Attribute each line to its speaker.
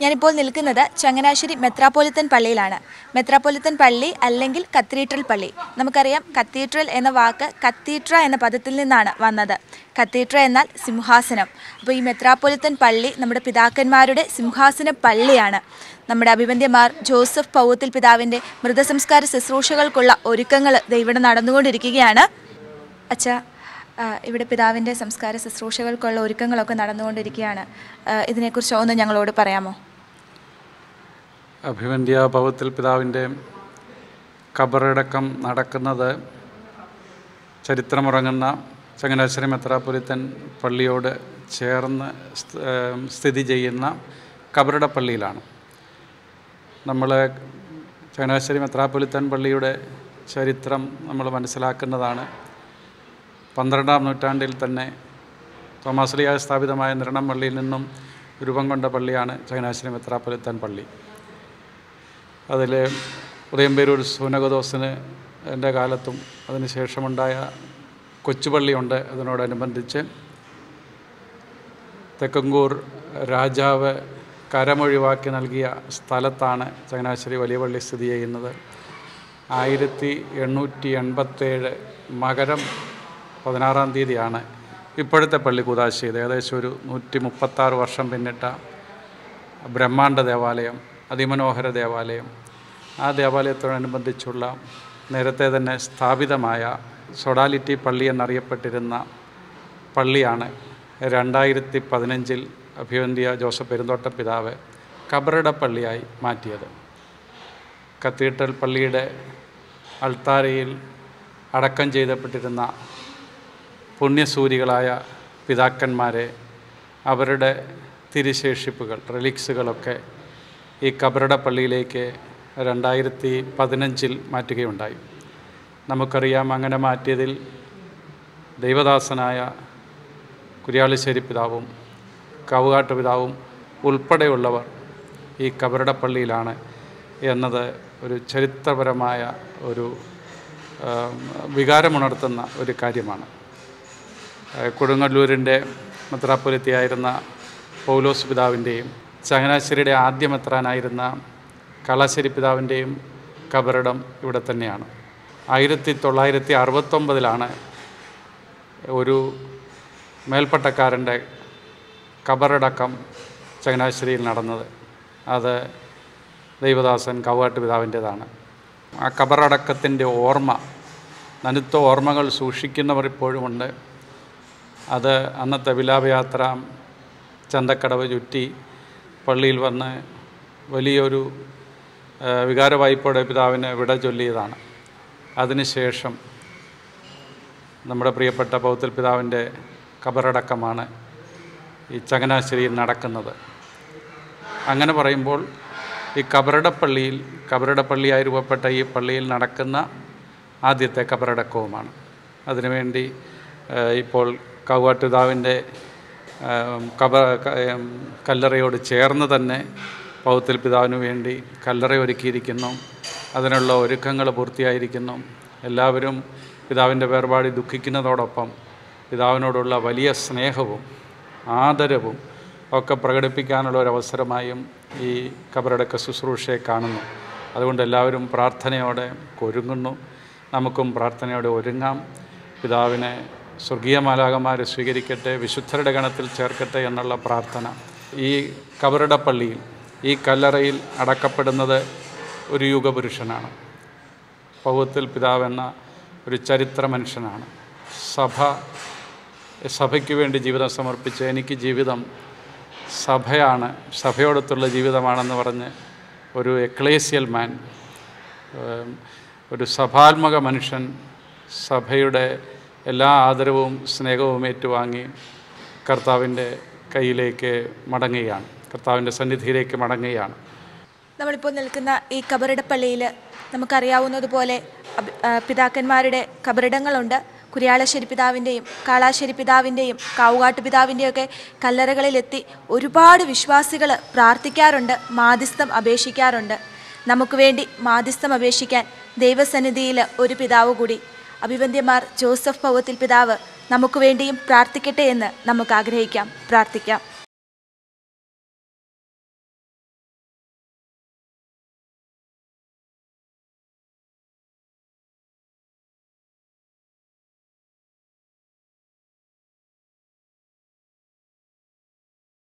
Speaker 1: ഞാനിപ്പോൾ നിൽക്കുന്നത് ചങ്ങനാശ്ശേരി മെത്രാപ്പോലിത്തൻ പള്ളിയിലാണ് മെത്രാപ്പോലിത്തൻ പള്ളി അല്ലെങ്കിൽ കത്തീഡ്രൽ പള്ളി നമുക്കറിയാം കത്തീഡ്രൽ എന്ന വാക്ക് കത്തീഡ്ര എന്ന പദത്തിൽ നിന്നാണ് വന്നത് കത്തീഡ്ര എന്നാൽ സിംഹാസനം അപ്പോൾ ഈ മെത്രാപ്പോലിത്തൻ പള്ളി നമ്മുടെ പിതാക്കന്മാരുടെ സിംഹാസന പള്ളിയാണ് നമ്മുടെ അഭിവന്ദ്യമാർ ജോസഫ് പൗത്തിൽ പിതാവിൻ്റെ മൃതസംസ്കാര ശുശ്രൂഷകൾക്കുള്ള ഒരുക്കങ്ങൾ ദേ ഇവിടെ നടന്നുകൊണ്ടിരിക്കുകയാണ് അച്ഛ ആ, ഇവിടെ പിതാവിൻ്റെ സംസ്കാര ശുശ്രൂഷകൾക്കുള്ള ഒരുക്കങ്ങളൊക്കെ നടന്നുകൊണ്ടിരിക്കുകയാണ് ആ, ഇതിനെക്കുറിച്ച് ഒന്ന് ഞങ്ങളോട് പറയാമോ
Speaker 2: അഭിവന്ദ്യ ഭവത്തിൽ പിതാവിൻ്റെ കബറടക്കം നടക്കുന്നത് ചരിത്രമുറങ്ങുന്ന ചങ്ങനാശ്ശേരി മെത്രാപൊലിത്തൻ പള്ളിയോട് ചേർന്ന് സ്ഥ- ഏം, സ്ഥിതി ചെയ്യുന്ന കബറട പള്ളിയിലാണ് നമ്മൾ ചങ്ങനാശ്ശേരി മെത്രാപൊലിത്തൻ പള്ളിയുടെ ചരിത്രം നമ്മൾ മനസ്സിലാക്കുന്നതാണ് പന്ത്രണ്ടാം നൂറ്റാണ്ടിൽ തന്നെ തോമാസ്ലിയായ സ്ഥാപിതമായ നിരണം പള്ളിയിൽ നിന്നും രൂപം കൊണ്ട പള്ളിയാണ് ചങ്ങനാശ്ശേരി മെത്രാപ്പൊലിത്തൻ പള്ളി അതിൽ ഉദയംപേരൂർ സൂനകദോസിന് എൻ്റെ കാലത്തും അതിന് ശേഷമുണ്ടായ കൊച്ചുപള്ളിയുണ്ട് അതിനോടനുബന്ധിച്ച് തെക്കങ്കൂർ രാജാവ് കരമൊഴിവാക്കി നൽകിയ സ്ഥലത്താണ് ചങ്ങനാശ്ശേരി വലിയ പള്ളി സ്ഥിതി ചെയ്യുന്നത് ആയിരത്തി എണ്ണൂറ്റി എൺപത്തേഴ് മകരം പതിനാറാം തീയതിയാണ് ഇപ്പോഴത്തെ പള്ളി കുതാശ ചെയ്ത് ഏകദേശം ഒരു നൂറ്റി മുപ്പത്താറ് വർഷം പിന്നിട്ട ബ്രഹ്മാണ്ഡ ദേവാലയം അതിമനോഹര ദേവാലയം ആ ദേവാലയത്തോടനുബന്ധിച്ചുള്ള നേരത്തെ തന്നെ സ്ഥാപിതമായ സൊഡാലിറ്റി പള്ളി എന്നറിയപ്പെട്ടിരുന്ന പള്ളിയാണ് രണ്ടായിരത്തി പതിനഞ്ചിൽ അഭിവന്തിയ ജോസഫ് പെരുന്തോട്ട പിതാവ് കബറട പള്ളിയായി മാറ്റിയത് കത്തീഡ്രൽ പള്ളിയുടെ അൾത്താരയിൽ അടക്കം ചെയ്തപ്പെട്ടിരുന്ന പുണ്യസൂരികളായ പിതാക്കന്മാരെ അവരുടെ തിരുശേഷിപ്പുകൾ റിലിക്സുകളൊക്കെ ഈ കബറട പള്ളിയിലേക്ക് രണ്ടായിരത്തി പതിനഞ്ചിൽ മാറ്റുകയുണ്ടായി നമുക്കറിയാം അങ്ങനെ മാറ്റിയതിൽ ദൈവദാസനായ കുര്യാളിശ്ശേരി പിതാവും കാവുകാട്ട് പിതാവും ഉൾപ്പെടെയുള്ളവർ ഈ കബറട പള്ളിയിലാണ് എന്നത് ഒരു ചരിത്രപരമായ ഒരു ആം, വികാരമുണർത്തുന്ന ഒരു കാര്യമാണ് ഏഹ് കൊടുങ്ങല്ലൂരിൻ്റെ മെത്രാപ്പൊലിത്തിയായിരുന്ന പൗലോസ് പിതാവിൻ്റെയും ചങ്ങനാശ്ശേരിയുടെ ആദ്യ മെത്രാനായിരുന്ന കളശ്ശേരി പിതാവിൻ്റെയും കബറിടം ഇവിടെ തന്നെയാണ് ആയിരത്തി തൊള്ളായിരത്തി അറുപത്തൊമ്പതിലാണ് ഒരു മേൽപ്പട്ടക്കാരൻ്റെ കബറടക്കം ചങ്ങനാശ്ശേരിയിൽ നടന്നത് അത് ദൈവദാസൻ കവാട്ട് പിതാവിൻ്റേതാണ് ആ കബറടക്കത്തിൻ്റെ ഓർമ്മ നനുത്ത ഓർമ്മകൾ സൂക്ഷിക്കുന്നവർ ഇപ്പോഴുമുണ്ട് അത് അന്നത്തെ വിലാപയാത്ര ചന്തക്കടവ് ചുറ്റി പള്ളിയിൽ വന്ന് വലിയൊരു ആ, വികാരവായ്പയുടെ പിതാവിന് വിട ചൊല്ലിയതാണ് അതിനുശേഷം നമ്മുടെ പ്രിയപ്പെട്ട പൗത്തിൽ പിതാവിൻ്റെ കബറടക്കമാണ് ഈ ചങ്ങനാശ്ശേരിയിൽ നടക്കുന്നത് അങ്ങനെ പറയുമ്പോൾ ഈ കബറടപ്പള്ളിയിൽ കബറടപ്പള്ളിയായി രൂപപ്പെട്ട ഈ പള്ളിയിൽ നടക്കുന്ന ആദ്യത്തെ കബറടക്കവുമാണ് അതിനുവേണ്ടി ഏഹ്, ഇപ്പോൾ കൗവാട്ടുതാവിൻ്റെ കബ ക- ഏം, കല്ലറയോട് ചേർന്ന് തന്നെ പൗത്തിൽ പിതാവിന് വേണ്ടി കല്ലറ ഒരുക്കിയിരിക്കുന്നു അതിനുള്ള ഒരുക്കങ്ങൾ പൂർത്തിയായിരിക്കുന്നു എല്ലാവരും പിതാവിൻ്റെ വേർപാടി ദുഃഖിക്കുന്നതോടൊപ്പം പിതാവിനോടുള്ള വലിയ സ്നേഹവും ആദരവും ഒക്കെ പ്രകടിപ്പിക്കാനുള്ള ഒരു അവസരമായും ഈ കബറടക്ക ശുശ്രൂഷയെ കാണുന്നു അതുകൊണ്ട് എല്ലാവരും പ്രാർത്ഥനയോടെ ഒരുങ്ങുന്നു നമുക്കും പ്രാർത്ഥനയോടെ ഒരുങ്ങാം പിതാവിനെ സ്വർഗീയ മാലാകന്മാരെ സ്വീകരിക്കട്ടെ വിശുദ്ധരുടെ ഗണത്തിൽ ചേർക്കട്ടെ എന്നുള്ള പ്രാർത്ഥന ഈ കബറട പള്ളിയിൽ ഈ കല്ലറയിൽ അടക്കപ്പെടുന്നത് ഒരു യുഗപുരുഷനാണ് പൗവത്തിൽ പിതാവെന്ന ഒരു ചരിത്ര മനുഷ്യനാണ് സഭ സഭയ്ക്ക് വേണ്ടി ജീവിതം സമർപ്പിച്ച എനിക്ക് ജീവിതം സഭയാണ് സഭയോടൊത്തുള്ള ജീവിതമാണെന്ന് പറഞ്ഞ് ഒരു എക്ലേസിയൽ മാൻ ഏം, ഒരു സഭാത്മക മനുഷ്യൻ സഭയുടെ എല്ലാ ആദരവും സ്നേഹവും ഏറ്റുവാങ്ങി കർത്താവിൻ്റെ കയ്യിലേക്ക് മടങ്ങുകയാണ് കർത്താവിൻ്റെ സന്നിധിയിലേക്ക് മടങ്ങുകയാണ്
Speaker 1: നമ്മളിപ്പോൾ നിൽക്കുന്ന ഈ കബറിടപ്പള്ളിയിൽ നമുക്കറിയാവുന്നതുപോലെ അബ്- ആ, പിതാക്കന്മാരുടെ കബറിടങ്ങളുണ്ട് കുര്യാളശ്ശേരി പിതാവിൻ്റെയും കാളാശ്ശേരി പിതാവിൻ്റെയും കാവുകാട്ട് പിതാവിൻ്റെയും ഒക്കെ കല്ലറകളിലെത്തി ഒരുപാട് വിശ്വാസികൾ പ്രാർത്ഥിക്കാറുണ്ട് മാധ്യസ്ഥം അപേക്ഷിക്കാറുണ്ട് നമുക്ക് വേണ്ടി മാധ്യസ്ഥം അപേക്ഷിക്കാൻ ദൈവസന്നിധിയിൽ ഒരു പിതാവ് കൂടി അഭിവന്ദ്യമാർ ജോസഫ് പൗവത്തിൽ പിതാവ് നമുക്ക് വേണ്ടിയും പ്രാർത്ഥിക്കട്ടെ എന്ന് നമുക്ക് ആഗ്രഹിക്കാം പ്രാർത്ഥിക്കാം